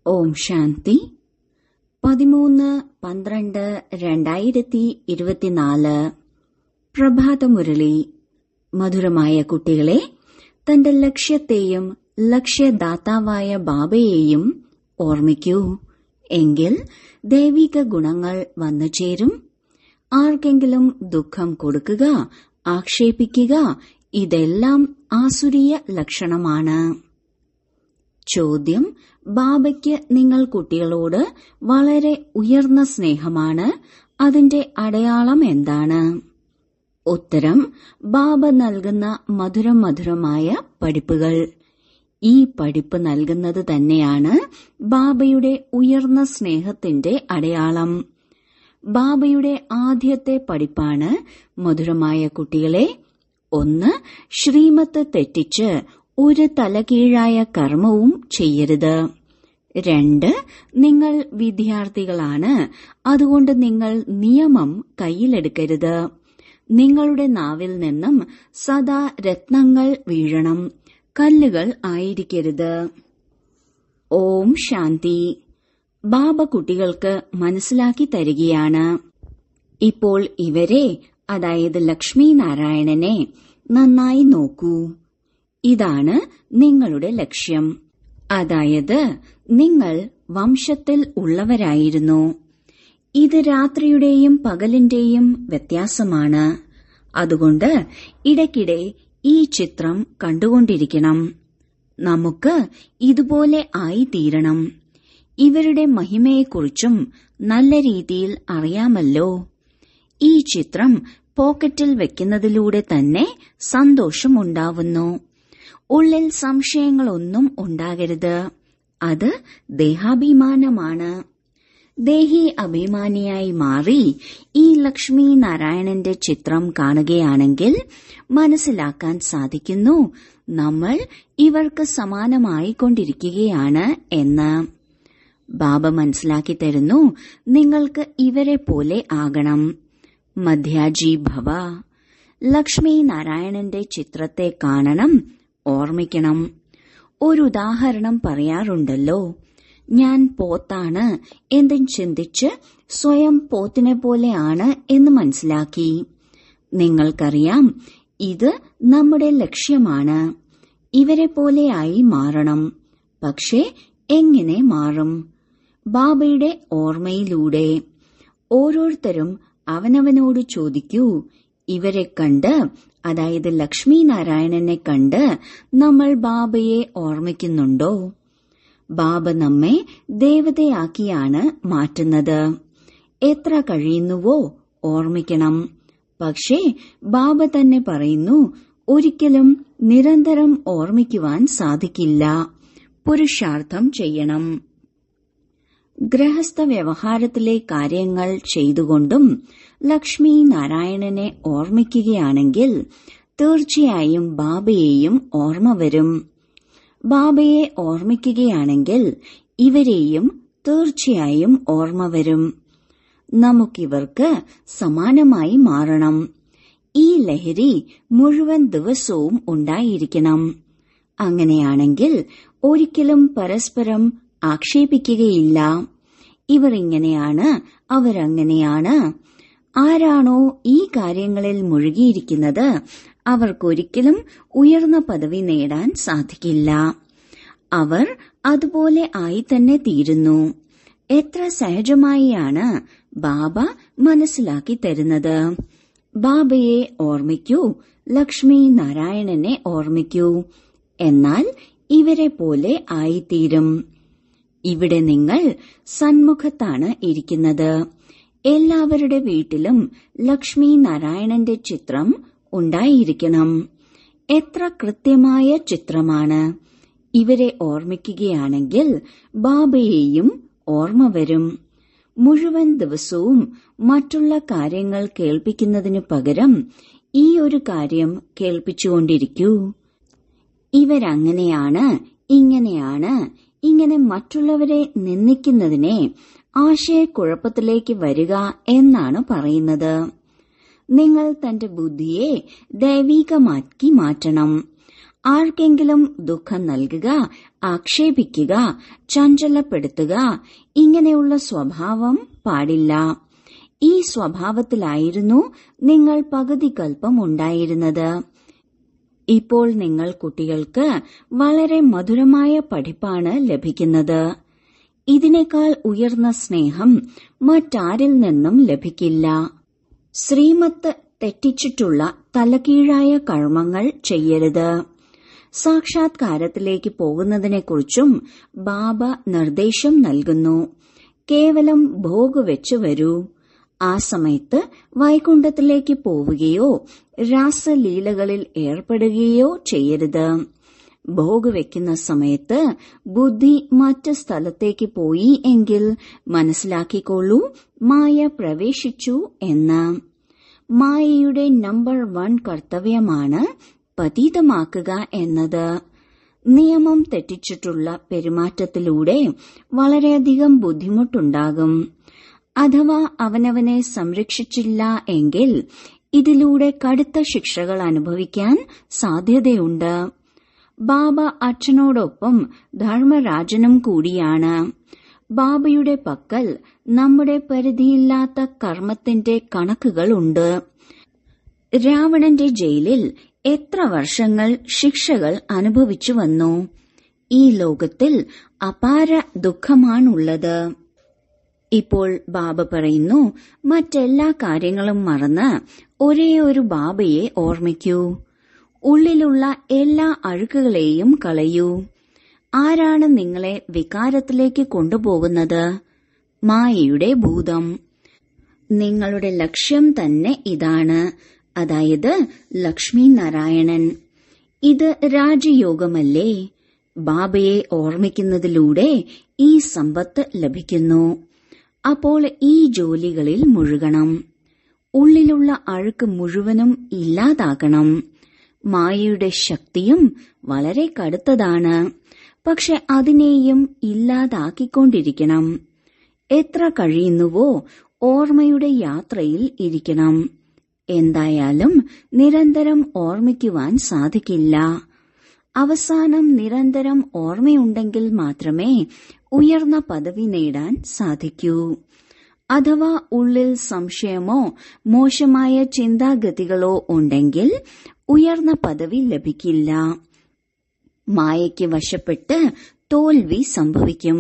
ഓം ശാന്തി പതിമൂന്ന് പന്ത്രണ്ട് രണ്ടായിരത്തി ഇരുപത്തിനാല് പ്രഭാതമുരളി മധുരമായ കുട്ടികളെ തന്റെ ലക്ഷ്യത്തെയും ലക്ഷ്യദാതാവായ ബാബയെയും ഓർമ്മിക്കൂ എങ്കിൽ ദൈവിക ഗുണങ്ങൾ വന്നു ചേരും ആർക്കെങ്കിലും ദുഃഖം കൊടുക്കുക ആക്ഷേപിക്കുക ഇതെല്ലാം ആസുരീയ ലക്ഷണമാണ് ചോദ്യം ബാബയ്ക്ക് നിങ്ങൾ കുട്ടികളോട് വളരെ ഉയർന്ന സ്നേഹമാണ് അതിന്റെ അടയാളം എന്താണ് ഉത്തരം ബാബ നൽകുന്ന മധുരം മധുരമായ പഠിപ്പുകൾ ഈ പഠിപ്പ് നൽകുന്നത് തന്നെയാണ് ബാബയുടെ ഉയർന്ന സ്നേഹത്തിന്റെ അടയാളം ബാബയുടെ ആദ്യത്തെ പഠിപ്പാണ് മധുരമായ കുട്ടികളെ ഒന്ന് ശ്രീമത്ത് തെറ്റിച്ച് ഒരു തലകീഴായ കർമ്മവും ചെയ്യരുത് രണ്ട് നിങ്ങൾ വിദ്യാർത്ഥികളാണ് അതുകൊണ്ട് നിങ്ങൾ നിയമം കയ്യിലെടുക്കരുത് നിങ്ങളുടെ നാവിൽ നിന്നും സദാ രത്നങ്ങൾ വീഴണം കല്ലുകൾ ആയിരിക്കരുത് ഓം ശാന്തി ബാബ കുട്ടികൾക്ക് മനസ്സിലാക്കി തരികയാണ് ഇപ്പോൾ ഇവരെ അതായത് ലക്ഷ്മി നാരായണനെ നന്നായി നോക്കൂ ഇതാണ് നിങ്ങളുടെ ലക്ഷ്യം അതായത് നിങ്ങൾ വംശത്തിൽ ഉള്ളവരായിരുന്നു ഇത് രാത്രിയുടെയും പകലിന്റെയും വ്യത്യാസമാണ് അതുകൊണ്ട് ഇടയ്ക്കിടെ ഈ ചിത്രം കണ്ടുകൊണ്ടിരിക്കണം നമുക്ക് ഇതുപോലെ ആയിത്തീരണം ഇവരുടെ മഹിമയെക്കുറിച്ചും നല്ല രീതിയിൽ അറിയാമല്ലോ ഈ ചിത്രം പോക്കറ്റിൽ വെക്കുന്നതിലൂടെ തന്നെ സന്തോഷമുണ്ടാവുന്നു ഉള്ളിൽ സംശയങ്ങളൊന്നും ഉണ്ടാകരുത് അത് ദേഹാഭിമാനമാണ് ദേഹി അഭിമാനിയായി മാറി ഈ ലക്ഷ്മി നാരായണന്റെ ചിത്രം കാണുകയാണെങ്കിൽ മനസ്സിലാക്കാൻ സാധിക്കുന്നു നമ്മൾ ഇവർക്ക് സമാനമായി കൊണ്ടിരിക്കുകയാണ് എന്ന് ബാബ മനസ്സിലാക്കി തരുന്നു നിങ്ങൾക്ക് ഇവരെ പോലെ ആകണം മധ്യാജി ഭവ ലക്ഷ്മി നാരായണന്റെ ചിത്രത്തെ കാണണം ഓർമ്മിക്കണം ഒരു ഉദാഹരണം പറയാറുണ്ടല്ലോ ഞാൻ പോത്താണ് എന്തും ചിന്തിച്ച് സ്വയം പോത്തിനെ പോലെയാണ് എന്ന് മനസ്സിലാക്കി നിങ്ങൾക്കറിയാം ഇത് നമ്മുടെ ലക്ഷ്യമാണ് ഇവരെ പോലെയായി മാറണം പക്ഷേ എങ്ങനെ മാറും ബാബയുടെ ഓർമ്മയിലൂടെ ഓരോരുത്തരും അവനവനോട് ചോദിക്കൂ ഇവരെ കണ്ട് അതായത് ലക്ഷ്മി നാരായണനെ കണ്ട് നമ്മൾ ബാബയെ ഓർമ്മിക്കുന്നുണ്ടോ ബാബ നമ്മെ ദേവതയാക്കിയാണ് മാറ്റുന്നത് എത്ര കഴിയുന്നുവോ ഓർമ്മിക്കണം പക്ഷേ ബാബ തന്നെ പറയുന്നു ഒരിക്കലും നിരന്തരം ഓർമ്മിക്കുവാൻ സാധിക്കില്ല പുരുഷാർത്ഥം ചെയ്യണം ഗൃഹസ്ഥ വ്യവഹാരത്തിലെ കാര്യങ്ങൾ ചെയ്തുകൊണ്ടും ലക്ഷ്മി നാരായണനെ ഓർമ്മിക്കുകയാണെങ്കിൽ തീർച്ചയായും ബാബയെയും ഓർമ്മ വരും ബാബയെ ഓർമ്മിക്കുകയാണെങ്കിൽ ഇവരെയും തീർച്ചയായും ഓർമ്മ വരും നമുക്കിവർക്ക് സമാനമായി മാറണം ഈ ലഹരി മുഴുവൻ ദിവസവും ഉണ്ടായിരിക്കണം അങ്ങനെയാണെങ്കിൽ ഒരിക്കലും പരസ്പരം ആക്ഷേപിക്കുകയില്ല ഇവർ ഇങ്ങനെയാണ് അവരങ്ങനെയാണ് ആരാണോ ഈ കാര്യങ്ങളിൽ മുഴുകിയിരിക്കുന്നത് അവർക്കൊരിക്കലും ഉയർന്ന പദവി നേടാൻ സാധിക്കില്ല അവർ അതുപോലെ ആയി തന്നെ തീരുന്നു എത്ര സഹജമായിയാണ് ബാബ മനസ്സിലാക്കി തരുന്നത് ബാബയെ ഓർമ്മിക്കൂ ലക്ഷ്മി നാരായണനെ ഓർമ്മിക്കൂ എന്നാൽ ഇവരെ പോലെ ആയിത്തീരും ഇവിടെ നിങ്ങൾ സന്മുഖത്താണ് ഇരിക്കുന്നത് എല്ലാവരുടെ വീട്ടിലും ലക്ഷ്മി നാരായണന്റെ ചിത്രം ഉണ്ടായിരിക്കണം എത്ര കൃത്യമായ ചിത്രമാണ് ഇവരെ ഓർമ്മിക്കുകയാണെങ്കിൽ ബാബയെയും ഓർമ്മ വരും മുഴുവൻ ദിവസവും മറ്റുള്ള കാര്യങ്ങൾ കേൾപ്പിക്കുന്നതിനു പകരം ഈ ഒരു കാര്യം കേൾപ്പിച്ചുകൊണ്ടിരിക്കൂ ഇവരങ്ങനെയാണ് ഇങ്ങനെയാണ് ഇങ്ങനെ മറ്റുള്ളവരെ നിന്ദിക്കുന്നതിനെ ആശയക്കുഴപ്പത്തിലേക്ക് വരിക എന്നാണ് പറയുന്നത് നിങ്ങൾ തന്റെ ബുദ്ധിയെ ദൈവികമാക്കി മാറ്റണം ആർക്കെങ്കിലും ദുഃഖം നൽകുക ആക്ഷേപിക്കുക ചഞ്ചലപ്പെടുത്തുക ഇങ്ങനെയുള്ള സ്വഭാവം പാടില്ല ഈ സ്വഭാവത്തിലായിരുന്നു നിങ്ങൾ പകുതി കൽപ്പം ഉണ്ടായിരുന്നത് ഇപ്പോൾ നിങ്ങൾ കുട്ടികൾക്ക് വളരെ മധുരമായ പഠിപ്പാണ് ലഭിക്കുന്നത് ഇതിനേക്കാൾ ഉയർന്ന സ്നേഹം മറ്റാരിൽ നിന്നും ലഭിക്കില്ല ശ്രീമത്ത് തെറ്റിച്ചിട്ടുള്ള തലകീഴായ കർമ്മങ്ങൾ ചെയ്യരുത് സാക്ഷാത്കാരത്തിലേക്ക് പോകുന്നതിനെക്കുറിച്ചും ബാബ നിർദ്ദേശം നൽകുന്നു കേവലം ഭോഗ് വെച്ചു വരൂ ആ സമയത്ത് വൈകുണ്ഠത്തിലേക്ക് പോവുകയോ രാസലീലകളിൽ ഏർപ്പെടുകയോ ചെയ്യരുത് ഭോഗ് വെക്കുന്ന സമയത്ത് ബുദ്ധി മറ്റ് സ്ഥലത്തേക്ക് പോയി എങ്കിൽ മനസ്സിലാക്കിക്കൊള്ളൂ മായ പ്രവേശിച്ചു എന്ന് മായയുടെ നമ്പർ വൺ കർത്തവ്യമാണ് പതീതമാക്കുക എന്നത് നിയമം തെറ്റിച്ചിട്ടുള്ള പെരുമാറ്റത്തിലൂടെ വളരെയധികം ബുദ്ധിമുട്ടുണ്ടാകും അഥവാ അവനവനെ സംരക്ഷിച്ചില്ല എങ്കിൽ ഇതിലൂടെ കടുത്ത ശിക്ഷകൾ അനുഭവിക്കാൻ സാധ്യതയുണ്ട് ബാബ അച്ഛനോടൊപ്പം ധർമ്മരാജനും കൂടിയാണ് ബാബയുടെ പക്കൽ നമ്മുടെ പരിധിയില്ലാത്ത കർമ്മത്തിന്റെ കണക്കുകളുണ്ട് രാവണന്റെ ജയിലിൽ എത്ര വർഷങ്ങൾ ശിക്ഷകൾ അനുഭവിച്ചു വന്നു ഈ ലോകത്തിൽ അപാര ദുഃഖമാണുള്ളത് ഇപ്പോൾ ബാബ പറയുന്നു മറ്റെല്ലാ കാര്യങ്ങളും മറന്ന് ഒരേ ഒരു ബാബയെ ഓർമ്മിക്കൂ ഉള്ളിലുള്ള എല്ലാ അഴുക്കുകളെയും കളയൂ ആരാണ് നിങ്ങളെ വികാരത്തിലേക്ക് കൊണ്ടുപോകുന്നത് മായയുടെ ഭൂതം നിങ്ങളുടെ ലക്ഷ്യം തന്നെ ഇതാണ് അതായത് ലക്ഷ്മി നാരായണൻ ഇത് രാജയോഗമല്ലേ ബാബയെ ഓർമ്മിക്കുന്നതിലൂടെ ഈ സമ്പത്ത് ലഭിക്കുന്നു അപ്പോൾ ഈ ജോലികളിൽ മുഴുകണം ഉള്ളിലുള്ള അഴുക്ക് മുഴുവനും ഇല്ലാതാകണം മായയുടെ ശക്തിയും വളരെ കടുത്തതാണ് പക്ഷെ അതിനെയും ഇല്ലാതാക്കിക്കൊണ്ടിരിക്കണം എത്ര കഴിയുന്നുവോ ഓർമ്മയുടെ യാത്രയിൽ ഇരിക്കണം എന്തായാലും നിരന്തരം ഓർമ്മിക്കുവാൻ സാധിക്കില്ല അവസാനം നിരന്തരം ഓർമ്മയുണ്ടെങ്കിൽ മാത്രമേ ഉയർന്ന പദവി നേടാൻ സാധിക്കൂ അഥവാ ഉള്ളിൽ സംശയമോ മോശമായ ചിന്താഗതികളോ ഉണ്ടെങ്കിൽ ഉയർന്ന പദവി ലഭിക്കില്ല മായയ്ക്ക് വശപ്പെട്ട് തോൽവി സംഭവിക്കും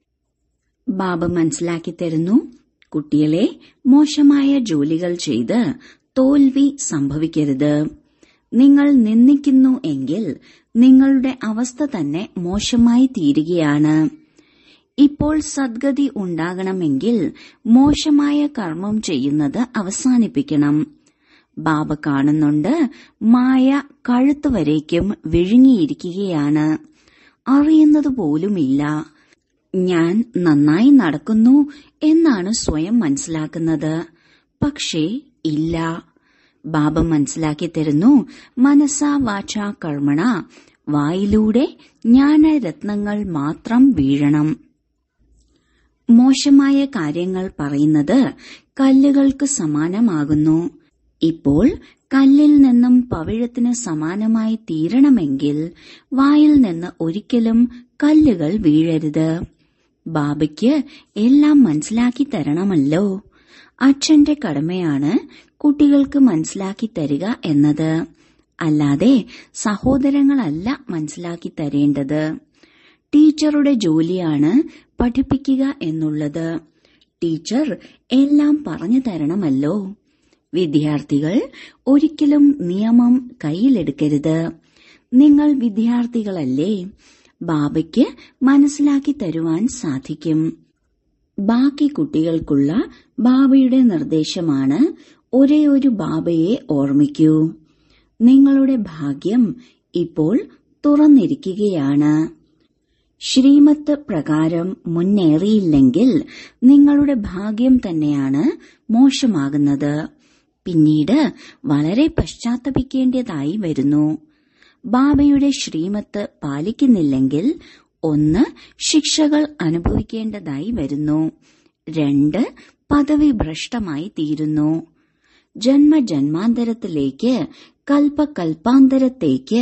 ബാബ മനസ്സിലാക്കി തരുന്നു കുട്ടികളെ മോശമായ ജോലികൾ ചെയ്ത് തോൽവി സംഭവിക്കരുത് നിങ്ങൾ നിന്ദിക്കുന്നു എങ്കിൽ നിങ്ങളുടെ അവസ്ഥ തന്നെ മോശമായി തീരുകയാണ് ഇപ്പോൾ സദ്ഗതി ഉണ്ടാകണമെങ്കിൽ മോശമായ കർമ്മം ചെയ്യുന്നത് അവസാനിപ്പിക്കണം ബാബ കാണുന്നുണ്ട് മായ കഴുത്ത് വരേക്കും വിഴുങ്ങിയിരിക്കുകയാണ് അറിയുന്നത് പോലുമില്ല ഞാൻ നന്നായി നടക്കുന്നു എന്നാണ് സ്വയം മനസ്സിലാക്കുന്നത് പക്ഷേ ഇല്ല ബാബ മനസ്സിലാക്കി തരുന്നു മനസ്സാ വാച കർമ്മണ വായിലൂടെ ജ്ഞാനരത്നങ്ങൾ മാത്രം വീഴണം മോശമായ കാര്യങ്ങൾ പറയുന്നത് കല്ലുകൾക്ക് സമാനമാകുന്നു ഇപ്പോൾ കല്ലിൽ നിന്നും പവിഴത്തിന് സമാനമായി തീരണമെങ്കിൽ വായിൽ നിന്ന് ഒരിക്കലും കല്ലുകൾ വീഴരുത് ബാബയ്ക്ക് എല്ലാം മനസ്സിലാക്കി തരണമല്ലോ അച്ഛന്റെ കടമയാണ് കുട്ടികൾക്ക് മനസ്സിലാക്കി തരിക എന്നത് അല്ലാതെ സഹോദരങ്ങളല്ല മനസ്സിലാക്കി തരേണ്ടത് ടീച്ചറുടെ ജോലിയാണ് പഠിപ്പിക്കുക എന്നുള്ളത് ടീച്ചർ എല്ലാം പറഞ്ഞു തരണമല്ലോ വിദ്യാർത്ഥികൾ ഒരിക്കലും നിയമം കയ്യിലെടുക്കരുത് നിങ്ങൾ വിദ്യാർത്ഥികളല്ലേ ബാബയ്ക്ക് മനസ്സിലാക്കി തരുവാൻ സാധിക്കും ബാക്കി കുട്ടികൾക്കുള്ള ബാബയുടെ നിർദ്ദേശമാണ് ഒരേ ഒരു ബാബയെ ഓർമ്മിക്കൂ നിങ്ങളുടെ ഭാഗ്യം ഇപ്പോൾ തുറന്നിരിക്കുകയാണ് ശ്രീമത്ത് പ്രകാരം മുന്നേറിയില്ലെങ്കിൽ നിങ്ങളുടെ ഭാഗ്യം തന്നെയാണ് മോശമാകുന്നത് പിന്നീട് വളരെ പശ്ചാത്തപിക്കേണ്ടതായി വരുന്നു ബാബയുടെ ശ്രീമത്ത് പാലിക്കുന്നില്ലെങ്കിൽ ഒന്ന് ശിക്ഷകൾ അനുഭവിക്കേണ്ടതായി വരുന്നു രണ്ട് പദവി ഭ്രഷ്ടമായി തീരുന്നു ജന്മജന്മാന്തരത്തിലേക്ക് കൽപ്പകൽപ്പാന്തരത്തേക്ക്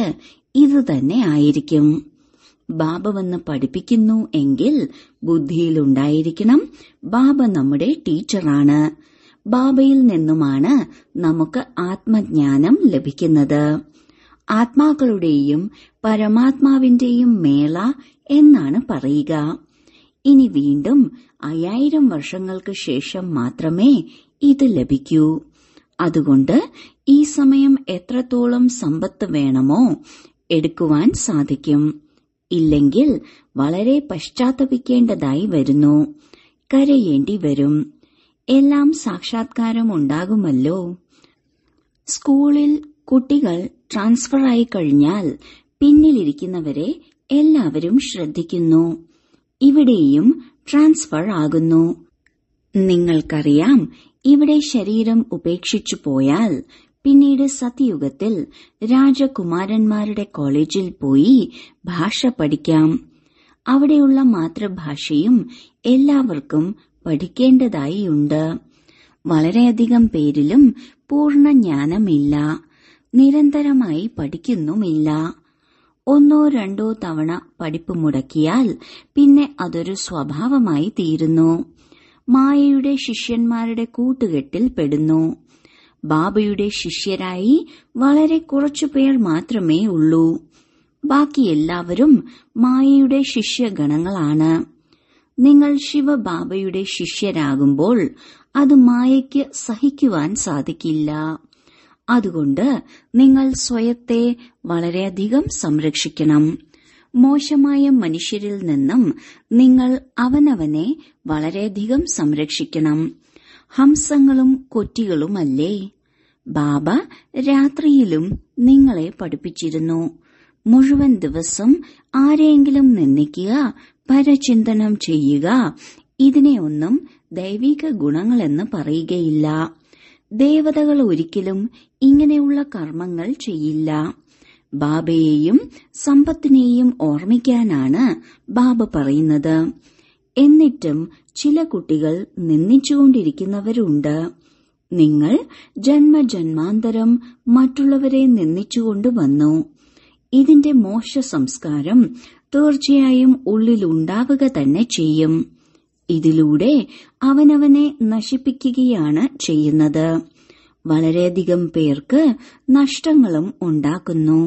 ഇത് തന്നെ ആയിരിക്കും ബാബ വന്ന് പഠിപ്പിക്കുന്നു എങ്കിൽ ബുദ്ധിയിലുണ്ടായിരിക്കണം ബാബ നമ്മുടെ ടീച്ചറാണ് ബാബയിൽ നിന്നുമാണ് നമുക്ക് ആത്മജ്ഞാനം ലഭിക്കുന്നത് ആത്മാക്കളുടെയും പരമാത്മാവിന്റെയും മേള എന്നാണ് പറയുക ഇനി വീണ്ടും അയ്യായിരം വർഷങ്ങൾക്ക് ശേഷം മാത്രമേ ഇത് ലഭിക്കൂ അതുകൊണ്ട് ഈ സമയം എത്രത്തോളം സമ്പത്ത് വേണമോ എടുക്കുവാൻ സാധിക്കും ഇല്ലെങ്കിൽ വളരെ പശ്ചാത്തപിക്കേണ്ടതായി വരുന്നു കരയേണ്ടി വരും എല്ലാം സാക്ഷാത്കാരം ഉണ്ടാകുമല്ലോ സ്കൂളിൽ കുട്ടികൾ ട്രാൻസ്ഫർ ആയി കഴിഞ്ഞാൽ പിന്നിലിരിക്കുന്നവരെ എല്ലാവരും ശ്രദ്ധിക്കുന്നു ഇവിടെയും ട്രാൻസ്ഫർ ആകുന്നു നിങ്ങൾക്കറിയാം ഇവിടെ ശരീരം ഉപേക്ഷിച്ചു പോയാൽ പിന്നീട് സത്യയുഗത്തിൽ രാജകുമാരന്മാരുടെ കോളേജിൽ പോയി ഭാഷ പഠിക്കാം അവിടെയുള്ള മാതൃഭാഷയും എല്ലാവർക്കും പഠിക്കേണ്ടതായി ഉണ്ട് വളരെയധികം പേരിലും പൂർണ്ണ ജ്ഞാനമില്ല നിരന്തരമായി പഠിക്കുന്നുമില്ല ഒന്നോ രണ്ടോ തവണ പഠിപ്പ് മുടക്കിയാൽ പിന്നെ അതൊരു സ്വഭാവമായി തീരുന്നു മായയുടെ ശിഷ്യന്മാരുടെ കൂട്ടുകെട്ടിൽ പെടുന്നു ബാബയുടെ ശിഷ്യരായി വളരെ കുറച്ചുപേർ മാത്രമേ ഉള്ളൂ ബാക്കി എല്ലാവരും മായയുടെ ശിഷ്യഗണങ്ങളാണ് നിങ്ങൾ ശിവബാബയുടെ ശിഷ്യരാകുമ്പോൾ അത് മായയ്ക്ക് സഹിക്കുവാൻ സാധിക്കില്ല അതുകൊണ്ട് നിങ്ങൾ സ്വയത്തെ വളരെയധികം സംരക്ഷിക്കണം മോശമായ മനുഷ്യരിൽ നിന്നും നിങ്ങൾ അവനവനെ വളരെയധികം സംരക്ഷിക്കണം ഹംസങ്ങളും കൊറ്റികളുമല്ലേ ബാബ രാത്രിയിലും നിങ്ങളെ പഠിപ്പിച്ചിരുന്നു മുഴുവൻ ദിവസം ആരെയെങ്കിലും നിന്ദിക്കുക പരചിന്തനം ചെയ്യുക ഇതിനെയൊന്നും ദൈവിക ഗുണങ്ങളെന്ന് പറയുകയില്ല ദേവതകൾ ഒരിക്കലും ഇങ്ങനെയുള്ള കർമ്മങ്ങൾ ചെയ്യില്ല ബാബയെയും സമ്പത്തിനെയും ഓർമ്മിക്കാനാണ് ബാബ പറയുന്നത് എന്നിട്ടും ചില കുട്ടികൾ നിന്ദിച്ചുകൊണ്ടിരിക്കുന്നവരുണ്ട് നിങ്ങൾ ജന്മജന്മാന്തരം മറ്റുള്ളവരെ നിന്ദിച്ചുകൊണ്ട് വന്നു ഇതിന്റെ മോശ സംസ്കാരം തീർച്ചയായും ഉള്ളിലുണ്ടാവുക തന്നെ ചെയ്യും ഇതിലൂടെ അവനവനെ നശിപ്പിക്കുകയാണ് ചെയ്യുന്നത് വളരെയധികം പേർക്ക് നഷ്ടങ്ങളും ഉണ്ടാക്കുന്നു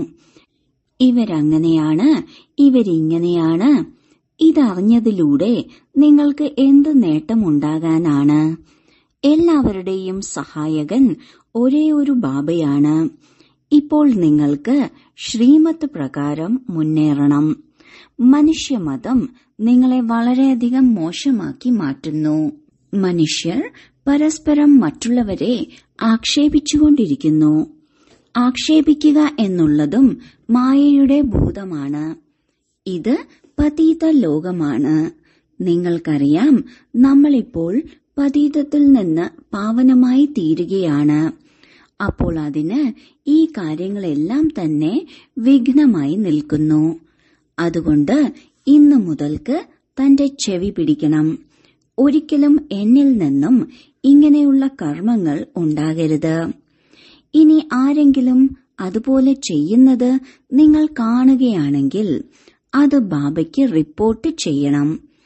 ഇവരങ്ങനെയാണ് ഇവരിങ്ങനെയാണ് ഇതറിഞ്ഞതിലൂടെ നിങ്ങൾക്ക് എന്ത് നേട്ടമുണ്ടാകാനാണ് എല്ലാവരുടെയും സഹായകൻ ഒരേ ഒരു ബാബയാണ് ഇപ്പോൾ നിങ്ങൾക്ക് ശ്രീമത്ത് പ്രകാരം മുന്നേറണം മനുഷ്യമതം നിങ്ങളെ വളരെയധികം മോശമാക്കി മാറ്റുന്നു മനുഷ്യർ പരസ്പരം മറ്റുള്ളവരെ ആക്ഷേപിച്ചുകൊണ്ടിരിക്കുന്നു ആക്ഷേപിക്കുക എന്നുള്ളതും മായയുടെ ഭൂതമാണ് ഇത് പതീത ലോകമാണ് നിങ്ങൾക്കറിയാം നമ്മളിപ്പോൾ പതീതത്തിൽ നിന്ന് പാവനമായി തീരുകയാണ് അപ്പോൾ അതിന് ഈ കാര്യങ്ങളെല്ലാം തന്നെ വിഘ്നമായി നിൽക്കുന്നു അതുകൊണ്ട് ഇന്നു മുതൽക്ക് തന്റെ ചെവി പിടിക്കണം ഒരിക്കലും എന്നിൽ നിന്നും ഇങ്ങനെയുള്ള കർമ്മങ്ങൾ ഉണ്ടാകരുത് ഇനി ആരെങ്കിലും അതുപോലെ ചെയ്യുന്നത് നിങ്ങൾ കാണുകയാണെങ്കിൽ അത് ബാബയ്ക്ക് റിപ്പോർട്ട് ചെയ്യണം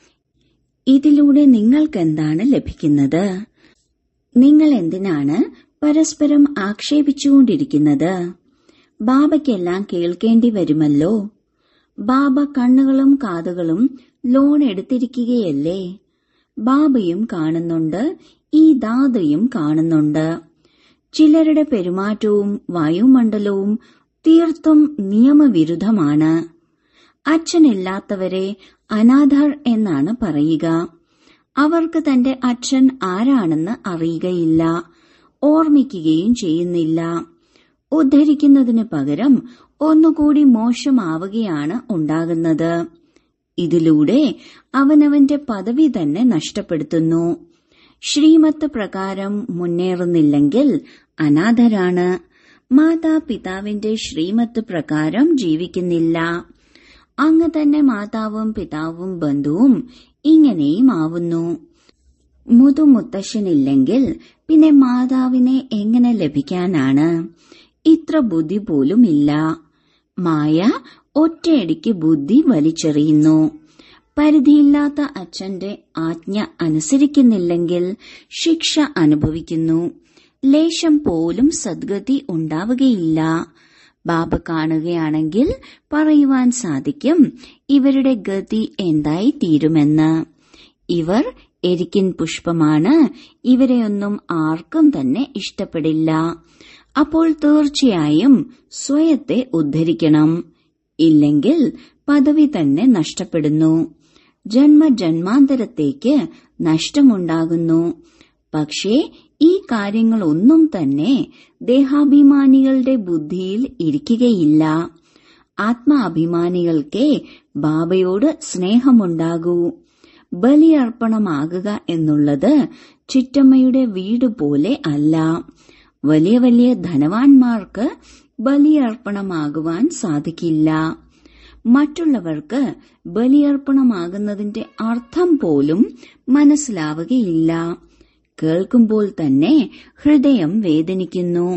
ഇതിലൂടെ നിങ്ങൾക്കെന്താണ് ലഭിക്കുന്നത് നിങ്ങൾ എന്തിനാണ് പരസ്പരം ആക്ഷേപിച്ചുകൊണ്ടിരിക്കുന്നത് ബാബയ്ക്കെല്ലാം കേൾക്കേണ്ടി വരുമല്ലോ ബാബ കണ്ണുകളും കാതുകളും ലോൺ എടുത്തിരിക്കുകയല്ലേ ബാബയും കാണുന്നുണ്ട് ഈ ദാതയും കാണുന്നുണ്ട് ചിലരുടെ പെരുമാറ്റവും വായുമണ്ഡലവും തീർത്തും നിയമവിരുദ്ധമാണ് അച്ഛനില്ലാത്തവരെ അനാഥർ എന്നാണ് പറയുക അവർക്ക് തന്റെ അച്ഛൻ ആരാണെന്ന് അറിയുകയില്ല ഓർമ്മിക്കുകയും ചെയ്യുന്നില്ല ഉദ്ധരിക്കുന്നതിന് പകരം ഒന്നുകൂടി മോശമാവുകയാണ് ഉണ്ടാകുന്നത് ഇതിലൂടെ അവനവന്റെ പദവി തന്നെ നഷ്ടപ്പെടുത്തുന്നു ശ്രീമത്ത് പ്രകാരം മുന്നേറുന്നില്ലെങ്കിൽ അനാഥരാണ് മാതാപിതാവിന്റെ ശ്രീമത്ത് പ്രകാരം ജീവിക്കുന്നില്ല അങ്ങ് തന്നെ മാതാവും പിതാവും ബന്ധുവും ഇങ്ങനെയും ആവുന്നു മുതുമുത്തശ്ശനില്ലെങ്കിൽ പിന്നെ മാതാവിനെ എങ്ങനെ ലഭിക്കാനാണ് ഇത്ര ബുദ്ധി പോലും ഇല്ല മായ ഒറ്റയടിക്ക് ബുദ്ധി വലിച്ചെറിയുന്നു പരിധിയില്ലാത്ത അച്ഛന്റെ ആജ്ഞ അനുസരിക്കുന്നില്ലെങ്കിൽ ശിക്ഷ അനുഭവിക്കുന്നു ലേശം പോലും സദ്ഗതി ഉണ്ടാവുകയില്ല ബാബ കാണുകയാണെങ്കിൽ പറയുവാൻ സാധിക്കും ഇവരുടെ ഗതി എന്തായി തീരുമെന്ന് ഇവർ എരിക്കിൻ പുഷ്പമാണ് ഇവരെയൊന്നും ആർക്കും തന്നെ ഇഷ്ടപ്പെടില്ല അപ്പോൾ തീർച്ചയായും സ്വയത്തെ ഉദ്ധരിക്കണം ഇല്ലെങ്കിൽ പദവി തന്നെ നഷ്ടപ്പെടുന്നു ജന്മജന്മാന്തരത്തേക്ക് നഷ്ടമുണ്ടാകുന്നു പക്ഷേ ഈ കാര്യങ്ങളൊന്നും തന്നെ ദേഹാഭിമാനികളുടെ ബുദ്ധിയിൽ ഇരിക്കുകയില്ല ആത്മാഭിമാനികൾക്കേ ബാബയോട് സ്നേഹമുണ്ടാകൂ ബലിയർപ്പണമാകുക എന്നുള്ളത് ചിറ്റമ്മയുടെ വീട് പോലെ അല്ല വലിയ വലിയ ധനവാന്മാർക്ക് ബലിയർപ്പണമാകുവാൻ സാധിക്കില്ല മറ്റുള്ളവർക്ക് ബലിയർപ്പണമാകുന്നതിന്റെ അർത്ഥം പോലും മനസ്സിലാവുകയില്ല കേൾക്കുമ്പോൾ തന്നെ ഹൃദയം വേദനിക്കുന്നു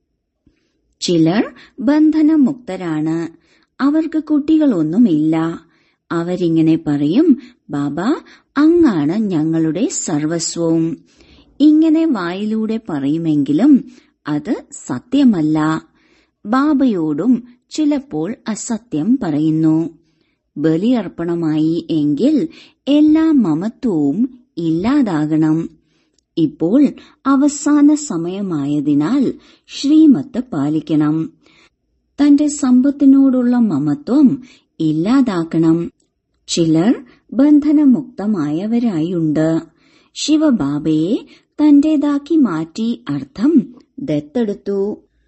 ചിലർ ബന്ധനമുക്തരാണ് അവർക്ക് കുട്ടികളൊന്നുമില്ല അവരിങ്ങനെ പറയും ബാബ അങ്ങാണ് ഞങ്ങളുടെ സർവസ്വവും ഇങ്ങനെ വായിലൂടെ പറയുമെങ്കിലും അത് സത്യമല്ല ബാബയോടും ചിലപ്പോൾ അസത്യം പറയുന്നു ബലിയർപ്പണമായി എങ്കിൽ എല്ലാ മമത്വവും ഇല്ലാതാകണം ഇപ്പോൾ അവസാന സമയമായതിനാൽ ശ്രീമത്ത് പാലിക്കണം തന്റെ സമ്പത്തിനോടുള്ള മമത്വം ഇല്ലാതാക്കണം ചിലർ ബന്ധനമുക്തമായവരായുണ്ട് ശിവബാബയെ തന്റേതാക്കി മാറ്റി അർത്ഥം ദത്തെടുത്തു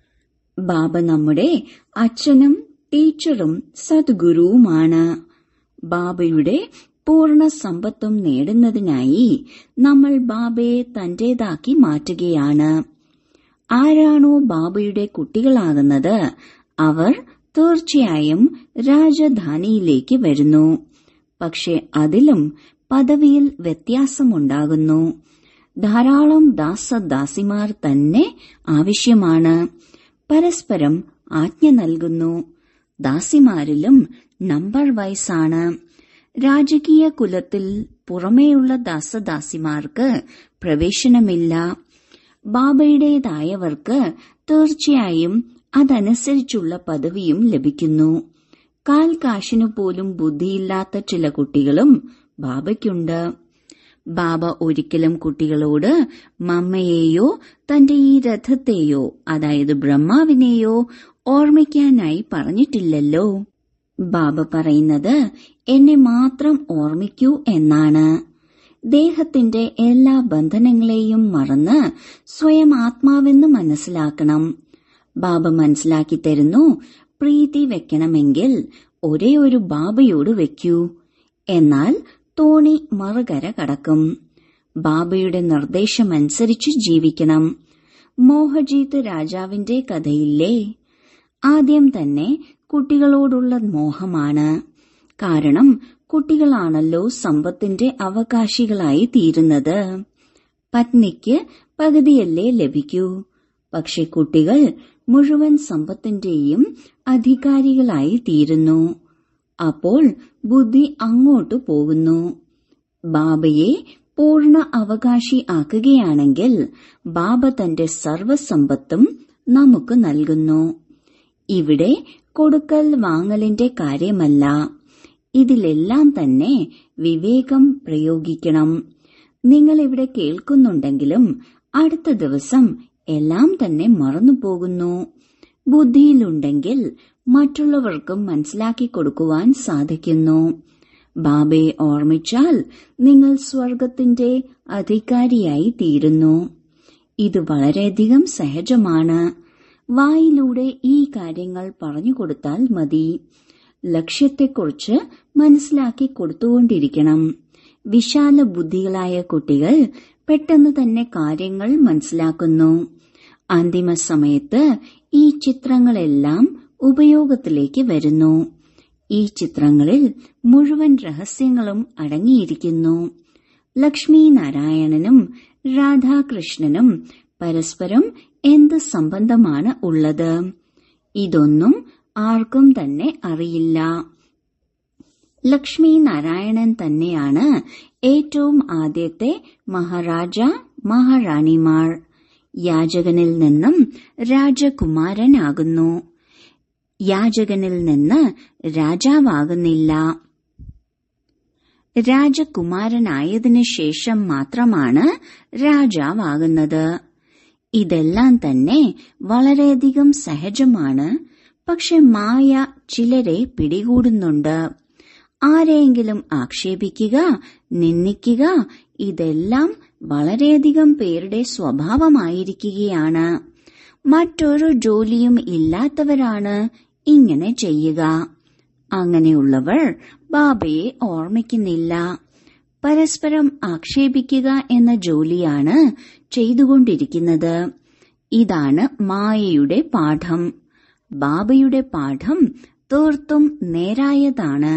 ബാബ നമ്മുടെ അച്ഛനും ടീച്ചറും സദ്ഗുരുവുമാണ് ബാബയുടെ പൂർണ്ണ സമ്പത്തും നേടുന്നതിനായി നമ്മൾ ബാബയെ തന്റേതാക്കി മാറ്റുകയാണ് ആരാണോ ബാബയുടെ കുട്ടികളാകുന്നത് അവർ തീർച്ചയായും രാജധാനിയിലേക്ക് വരുന്നു പക്ഷെ അതിലും പദവിയിൽ വ്യത്യാസമുണ്ടാകുന്നു ധാരാളം ദാസദാസിമാർ തന്നെ ആവശ്യമാണ് പരസ്പരം ആജ്ഞ നൽകുന്നു ദാസിമാരിലും നമ്പർ വൈസാണ് രാജകീയ കുലത്തിൽ പുറമേയുള്ള ദാസദാസിമാർക്ക് പ്രവേശനമില്ല ബാബയുടേതായവർക്ക് തീർച്ചയായും അതനുസരിച്ചുള്ള പദവിയും ലഭിക്കുന്നു കാൽ കാശിനു പോലും ബുദ്ധിയില്ലാത്ത ചില കുട്ടികളും ബാബയ്ക്കുണ്ട് ബാബ ഒരിക്കലും കുട്ടികളോട് മമ്മയെയോ തന്റെ ഈ രഥത്തെയോ അതായത് ബ്രഹ്മാവിനെയോ ഓർമ്മിക്കാനായി പറഞ്ഞിട്ടില്ലല്ലോ ബാബ പറയുന്നത് എന്നെ മാത്രം ഓർമ്മിക്കൂ എന്നാണ് ദേഹത്തിന്റെ എല്ലാ ബന്ധനങ്ങളെയും മറന്ന് സ്വയം ആത്മാവെന്ന് മനസ്സിലാക്കണം ബാബ മനസ്സിലാക്കി തരുന്നു പ്രീതി വെക്കണമെങ്കിൽ ഒരേ ഒരു ബാബയോട് വെക്കൂ എന്നാൽ തോണി മറുകര കടക്കും ബാബയുടെ നിർദ്ദേശമനുസരിച്ച് ജീവിക്കണം മോഹജീത്ത് രാജാവിന്റെ കഥയില്ലേ ആദ്യം തന്നെ കുട്ടികളോടുള്ള മോഹമാണ് കാരണം കുട്ടികളാണല്ലോ സമ്പത്തിന്റെ അവകാശികളായി തീരുന്നത് പത്നിക്ക് പകുതിയല്ലേ ലഭിക്കൂ പക്ഷെ കുട്ടികൾ മുഴുവൻ സമ്പത്തിന്റെയും അധികാരികളായി തീരുന്നു അപ്പോൾ ബുദ്ധി അങ്ങോട്ടു പോകുന്നു ബാബയെ പൂർണ്ണ അവകാശി ആക്കുകയാണെങ്കിൽ ബാബ തന്റെ സർവസമ്പത്തും നമുക്ക് നൽകുന്നു ഇവിടെ കൊടുക്കൽ വാങ്ങലിന്റെ കാര്യമല്ല ഇതിലെല്ലാം തന്നെ വിവേകം പ്രയോഗിക്കണം നിങ്ങൾ ഇവിടെ കേൾക്കുന്നുണ്ടെങ്കിലും അടുത്ത ദിവസം എല്ലാം തന്നെ മറന്നുപോകുന്നു ബുദ്ധിയിലുണ്ടെങ്കിൽ മറ്റുള്ളവർക്കും മനസ്സിലാക്കി കൊടുക്കുവാൻ സാധിക്കുന്നു ബാബയെ ഓർമ്മിച്ചാൽ നിങ്ങൾ സ്വർഗത്തിന്റെ അധികാരിയായി തീരുന്നു ഇത് വളരെയധികം സഹജമാണ് വായിലൂടെ ഈ കാര്യങ്ങൾ പറഞ്ഞു കൊടുത്താൽ മതി ലക്ഷ്യത്തെക്കുറിച്ച് മനസ്സിലാക്കി കൊടുത്തുകൊണ്ടിരിക്കണം വിശാല ബുദ്ധികളായ കുട്ടികൾ പെട്ടെന്ന് തന്നെ കാര്യങ്ങൾ മനസ്സിലാക്കുന്നു അന്തിമ സമയത്ത് ഈ ചിത്രങ്ങളെല്ലാം ഉപയോഗത്തിലേക്ക് വരുന്നു ഈ ചിത്രങ്ങളിൽ മുഴുവൻ രഹസ്യങ്ങളും അടങ്ങിയിരിക്കുന്നു ലക്ഷ്മി നാരായണനും രാധാകൃഷ്ണനും പരസ്പരം എന്ത് സംബന്ധമാണ് ഉള്ളത് ഇതൊന്നും ആർക്കും തന്നെ അറിയില്ല ലക്ഷ്മി നാരായണൻ തന്നെയാണ് ഏറ്റവും ആദ്യത്തെ മഹാരാജ മഹാറാണിമാർ യാചകനിൽ നിന്നും രാജകുമാരനാകുന്നു യാചകനിൽ നിന്ന് രാജാവാകുന്നില്ല രാജകുമാരനായതിനു ശേഷം മാത്രമാണ് രാജാവാകുന്നത് ഇതെല്ലാം തന്നെ വളരെയധികം സഹജമാണ് പക്ഷെ മായ ചിലരെ പിടികൂടുന്നുണ്ട് ആരെയെങ്കിലും ആക്ഷേപിക്കുക നിന്ദിക്കുക ഇതെല്ലാം വളരെയധികം പേരുടെ സ്വഭാവമായിരിക്കുകയാണ് മറ്റൊരു ജോലിയും ഇല്ലാത്തവരാണ് ഇങ്ങനെ ചെയ്യുക അങ്ങനെയുള്ളവർ ബാബയെ ഓർമ്മിക്കുന്നില്ല പരസ്പരം ആക്ഷേപിക്കുക എന്ന ജോലിയാണ് ചെയ്തുകൊണ്ടിരിക്കുന്നത് ഇതാണ് മായയുടെ പാഠം ബാബയുടെ പാഠം തീർത്തും നേരായതാണ്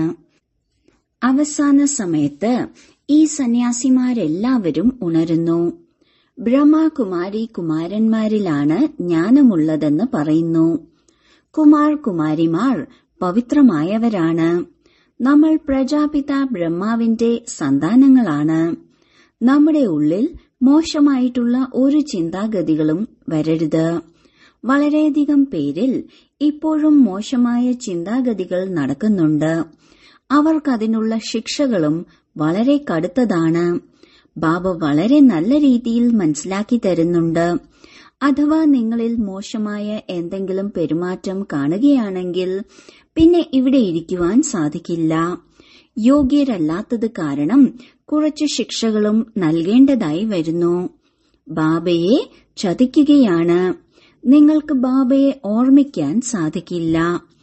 അവസാന സമയത്ത് ഈ സന്യാസിമാരെല്ലാവരും ഉണരുന്നു ബ്രഹ്മകുമാരി കുമാരന്മാരിലാണ് ജ്ഞാനമുള്ളതെന്ന് പറയുന്നു കുമാർ കുമാരിമാർ പവിത്രമായവരാണ് നമ്മൾ പ്രജാപിത ബ്രഹ്മാവിന്റെ സന്താനങ്ങളാണ് നമ്മുടെ ഉള്ളിൽ മോശമായിട്ടുള്ള ഒരു ചിന്താഗതികളും വരരുത് വളരെയധികം പേരിൽ ഇപ്പോഴും മോശമായ ചിന്താഗതികൾ നടക്കുന്നുണ്ട് അവർക്കതിനുള്ള ശിക്ഷകളും വളരെ കടുത്തതാണ് ബാബ വളരെ നല്ല രീതിയിൽ മനസ്സിലാക്കി തരുന്നുണ്ട് അഥവാ നിങ്ങളിൽ മോശമായ എന്തെങ്കിലും പെരുമാറ്റം കാണുകയാണെങ്കിൽ പിന്നെ ഇവിടെ ഇരിക്കുവാൻ സാധിക്കില്ല യോഗ്യരല്ലാത്തത് കാരണം കുറച്ച് ശിക്ഷകളും നൽകേണ്ടതായി വരുന്നു ബാബയെ ചതിക്കുകയാണ് നിങ്ങൾക്ക് ബാബയെ ഓർമ്മിക്കാൻ സാധിക്കില്ല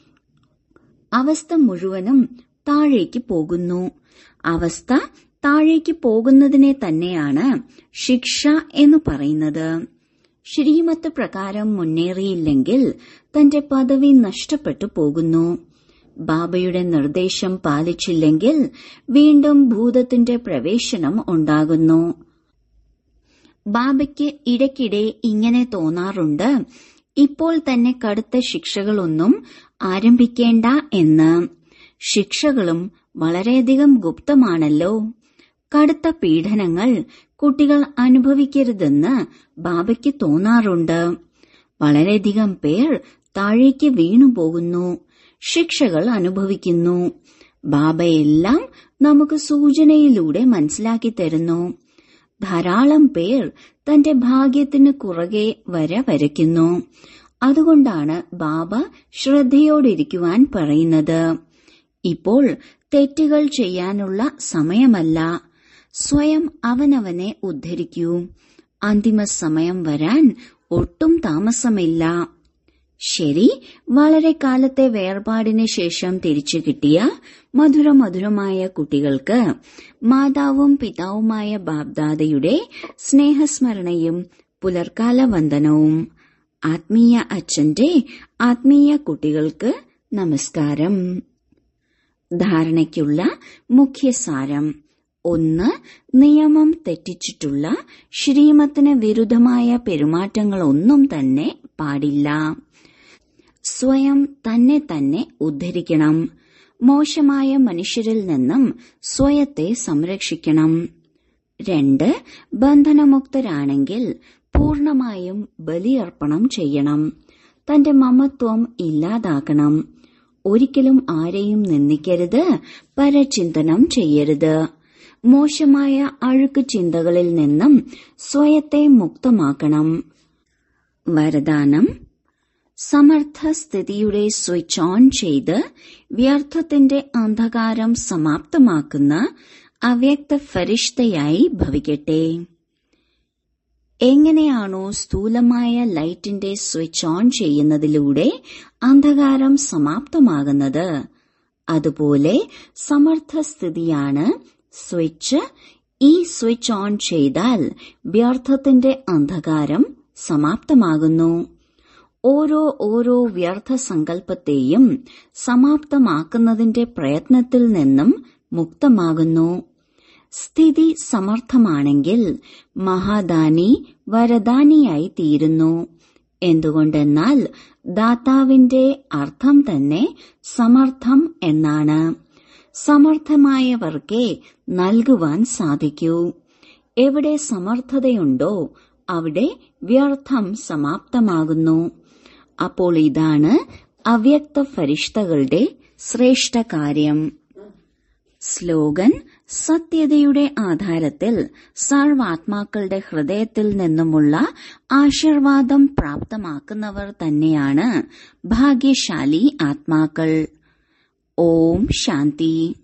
അവസ്ഥ മുഴുവനും താഴേക്ക് പോകുന്നു അവസ്ഥ താഴേക്ക് പോകുന്നതിനെ തന്നെയാണ് ശിക്ഷ എന്ന് പറയുന്നത് ശ്രീമത്ത് പ്രകാരം മുന്നേറിയില്ലെങ്കിൽ തന്റെ പദവി നഷ്ടപ്പെട്ടു പോകുന്നു ബാബയുടെ നിർദ്ദേശം പാലിച്ചില്ലെങ്കിൽ വീണ്ടും ഭൂതത്തിന്റെ പ്രവേശനം ഉണ്ടാകുന്നു ബാബയ്ക്ക് ഇടയ്ക്കിടെ ഇങ്ങനെ തോന്നാറുണ്ട് ഇപ്പോൾ തന്നെ കടുത്ത ശിക്ഷകളൊന്നും ആരംഭിക്കേണ്ട എന്ന് ശിക്ഷകളും വളരെയധികം ഗുപ്തമാണല്ലോ കടുത്ത പീഡനങ്ങൾ കുട്ടികൾ അനുഭവിക്കരുതെന്ന് ബാബയ്ക്ക് തോന്നാറുണ്ട് വളരെയധികം പേർ താഴേക്ക് വീണുപോകുന്നു ശിക്ഷകൾ അനുഭവിക്കുന്നു ബാബയെല്ലാം നമുക്ക് സൂചനയിലൂടെ മനസ്സിലാക്കി തരുന്നു ധാരാളം പേർ തന്റെ ഭാഗ്യത്തിന് കുറുകെ വര വരയ്ക്കുന്നു അതുകൊണ്ടാണ് ബാബ ശ്രദ്ധയോടിരിക്കുവാൻ പറയുന്നത് ഇപ്പോൾ തെറ്റുകൾ ചെയ്യാനുള്ള സമയമല്ല സ്വയം അവനവനെ ഉദ്ധരിക്കൂ അന്തിമ സമയം വരാൻ ഒട്ടും താമസമില്ല ശരി വളരെ കാലത്തെ വേർപാടിന് ശേഷം തിരിച്ചു കിട്ടിയ മധുരമധുരമായ കുട്ടികൾക്ക് മാതാവും പിതാവുമായ ബാബ്ദാദയുടെ സ്നേഹസ്മരണയും പുലർക്കാല വന്ദനവും ആത്മീയ അച്ഛന്റെ ആത്മീയ കുട്ടികൾക്ക് നമസ്കാരം ധാരണയ്ക്കുള്ള മുഖ്യസാരം ഒന്ന് നിയമം തെറ്റിച്ചിട്ടുള്ള ശ്രീമത്തിന് വിരുദ്ധമായ പെരുമാറ്റങ്ങളൊന്നും തന്നെ പാടില്ല സ്വയം തന്നെ തന്നെ ഉദ്ധരിക്കണം മോശമായ മനുഷ്യരിൽ നിന്നും സ്വയത്തെ സംരക്ഷിക്കണം രണ്ട് ബന്ധനമുക്തരാണെങ്കിൽ പൂർണമായും ബലിയർപ്പണം ചെയ്യണം തന്റെ മമത്വം ഇല്ലാതാക്കണം ഒരിക്കലും ആരെയും നിന്ദിക്കരുത് പരചിന്തനം ചെയ്യരുത് മോശമായ അഴുക്ക് ചിന്തകളിൽ നിന്നും സ്വയത്തെ മുക്തമാക്കണം വരദാനം സമർത്ഥസ്ഥിതിയുടെ സ്വിച്ച് ഓൺ ചെയ്ത് വ്യർത്ഥത്തിന്റെ അന്ധകാരം സമാപ്തമാക്കുന്ന അവ്യക്ത ഫരിഷ്തയായി ഭവിക്കട്ടെ എങ്ങനെയാണോ സ്ഥൂലമായ ലൈറ്റിന്റെ സ്വിച്ച് ഓൺ ചെയ്യുന്നതിലൂടെ അന്ധകാരം സമാപ്തമാകുന്നത് അതുപോലെ സമർത്ഥസ്ഥിതിയാണ് സ്വിച്ച് ഈ സ്വിച്ച് ഓൺ ചെയ്താൽ വ്യർത്ഥത്തിന്റെ അന്ധകാരം സമാപ്തമാകുന്നു ഓരോ ഓരോ വ്യർത്ഥ സങ്കല്പത്തെയും സമാപ്തമാക്കുന്നതിന്റെ പ്രയത്നത്തിൽ നിന്നും മുക്തമാകുന്നു സ്ഥിതി സമർത്ഥമാണെങ്കിൽ മഹാദാനി വരദാനിയായി തീരുന്നു എന്തുകൊണ്ടെന്നാൽ ദാതാവിന്റെ അർത്ഥം തന്നെ സമർത്ഥം എന്നാണ് സമർത്ഥമായവർക്കേ നൽകുവാൻ സാധിക്കൂ എവിടെ സമർത്ഥതയുണ്ടോ അവിടെ വ്യർത്ഥം സമാപ്തമാകുന്നു അപ്പോൾ ഇതാണ് അവ്യക്ത ഫരിഷ്തകളുടെ ശ്രേഷ്ഠ കാര്യം സ്ലോഗൻ സത്യതയുടെ ആധാരത്തിൽ സർവാത്മാക്കളുടെ ഹൃദയത്തിൽ നിന്നുമുള്ള ആശീർവാദം പ്രാപ്തമാക്കുന്നവർ തന്നെയാണ് ഭാഗ്യശാലി ആത്മാക്കൾ ഓം ശാന്തി